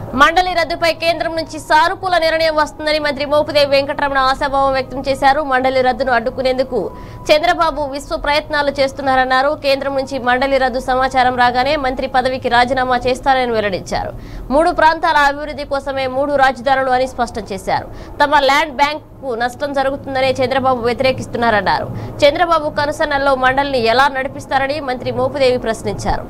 మండలి రద్దుపై కేంద్రం నుంచి సానుకూల నిర్ణయం వస్తుందని మంత్రి మోపుదేవి వెంకటరమణ ఆశాభావం వ్యక్తం చేశారు మండలి రద్దును అడ్డుకునేందుకు చంద్రబాబు విశ్వ ప్రయత్నాలు చేస్తున్నారన్నారు కేంద్రం నుంచి మండలి రద్దు సమాచారం రాగానే మంత్రి పదవికి రాజీనామా చేస్తారని వెల్లడించారు మూడు ప్రాంతాల అభివృద్ధి కోసమే మూడు రాజధానులు అని స్పష్టం చేశారు తమ ల్యాండ్ బ్యాంక్ కు నష్టం జరుగుతుందనే చంద్రబాబు వ్యతిరేకిస్తున్నారన్నారు చంద్రబాబు కనుసన్నల్లో మండలిని ఎలా నడిపిస్తారని మంత్రి మోపుదేవి ప్రశ్నించారు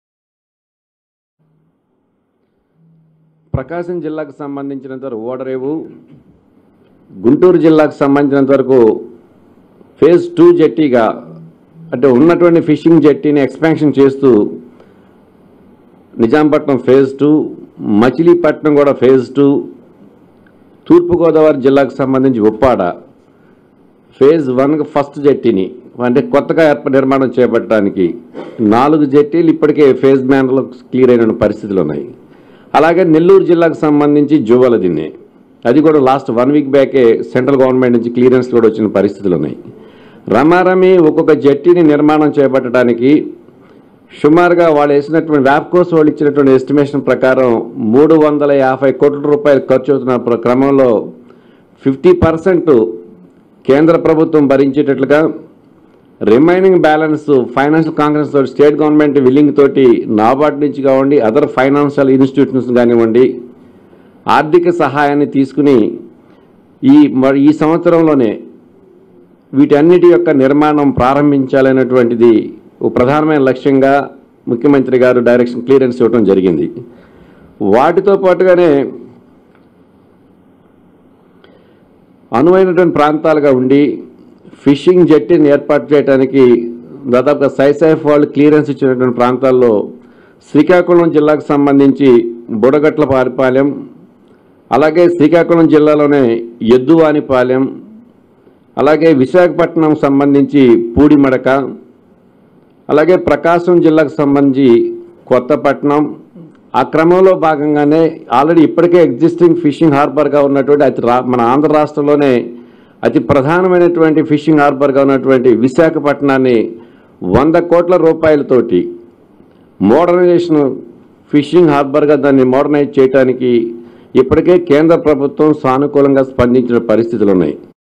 ప్రకాశం జిల్లాకు సంబంధించినంత వరకు ఓడరేవు గుంటూరు జిల్లాకు సంబంధించినంత వరకు ఫేజ్ టూ జెట్టీగా అంటే ఉన్నటువంటి ఫిషింగ్ జెట్టీని ఎక్స్పాన్షన్ చేస్తూ నిజాంపట్నం ఫేజ్ టూ మచిలీపట్నం కూడా ఫేజ్ టూ తూర్పుగోదావరి జిల్లాకు సంబంధించి ఉప్పాడ ఫేజ్ వన్ ఫస్ట్ జెట్టీని అంటే కొత్తగా ఏర్ప నిర్మాణం చేపట్టడానికి నాలుగు జెట్టీలు ఇప్పటికే ఫేజ్ మేనర్లో క్లియర్ అయిన పరిస్థితులు ఉన్నాయి అలాగే నెల్లూరు జిల్లాకు సంబంధించి జువ్వల దిన్నే అది కూడా లాస్ట్ వన్ వీక్ బ్యాకే సెంట్రల్ గవర్నమెంట్ నుంచి క్లియరెన్స్ కూడా వచ్చిన పరిస్థితులు ఉన్నాయి రమారమి ఒక్కొక్క జట్టీని నిర్మాణం చేపట్టడానికి సుమారుగా వాళ్ళు వేసినటువంటి వ్యాప్కోస్ వాళ్ళు ఇచ్చినటువంటి ఎస్టిమేషన్ ప్రకారం మూడు వందల యాభై కోట్ల రూపాయలు ఖర్చు అవుతున్న ప్ర- క్రమంలో ఫిఫ్టీ పర్సెంట్ కేంద్ర ప్రభుత్వం భరించేటట్లుగా రిమైనింగ్ బ్యాలెన్స్ ఫైనాన్షియల్ కాంగ్రెస్ తోటి స్టేట్ గవర్నమెంట్ విల్లింగ్ తోటి నాబార్డ్ నుంచి కానివ్వండి అదర్ ఫైనాన్షియల్ ఇన్స్టిట్యూషన్స్ కానివ్వండి ఆర్థిక సహాయాన్ని తీసుకుని ఈ మరి ఈ సంవత్సరంలోనే వీటన్నిటి యొక్క నిర్మాణం ప్రారంభించాలనేటువంటిది ఒక ప్రధానమైన లక్ష్యంగా ముఖ్యమంత్రి గారు డైరెక్షన్ క్లియరెన్స్ ఇవ్వడం జరిగింది వాటితో పాటుగానే అనువైనటువంటి ప్రాంతాలుగా ఉండి ఫిషింగ్ జట్టిని ఏర్పాటు చేయడానికి దాదాపుగా సైసైఫ్ వాళ్ళు క్లియరెన్స్ ఇచ్చినటువంటి ప్రాంతాల్లో శ్రీకాకుళం జిల్లాకు సంబంధించి బుడగట్ల పారిపాలెం అలాగే శ్రీకాకుళం జిల్లాలోనే ఎద్దువానిపాలెం అలాగే విశాఖపట్నం సంబంధించి పూడిమడక అలాగే ప్రకాశం జిల్లాకు సంబంధించి కొత్తపట్నం ఆ క్రమంలో భాగంగానే ఆల్రెడీ ఇప్పటికే ఎగ్జిస్టింగ్ ఫిషింగ్ హార్బర్గా ఉన్నటువంటి అతి రా మన ఆంధ్ర రాష్ట్రంలోనే అతి ప్రధానమైనటువంటి ఫిషింగ్ హార్బర్గా ఉన్నటువంటి విశాఖపట్నాన్ని వంద కోట్ల రూపాయలతోటి మోడర్నైజేషన్ ఫిషింగ్ హార్బర్గా దాన్ని మోడర్నైజ్ చేయడానికి ఇప్పటికే కేంద్ర ప్రభుత్వం సానుకూలంగా స్పందించిన పరిస్థితులు ఉన్నాయి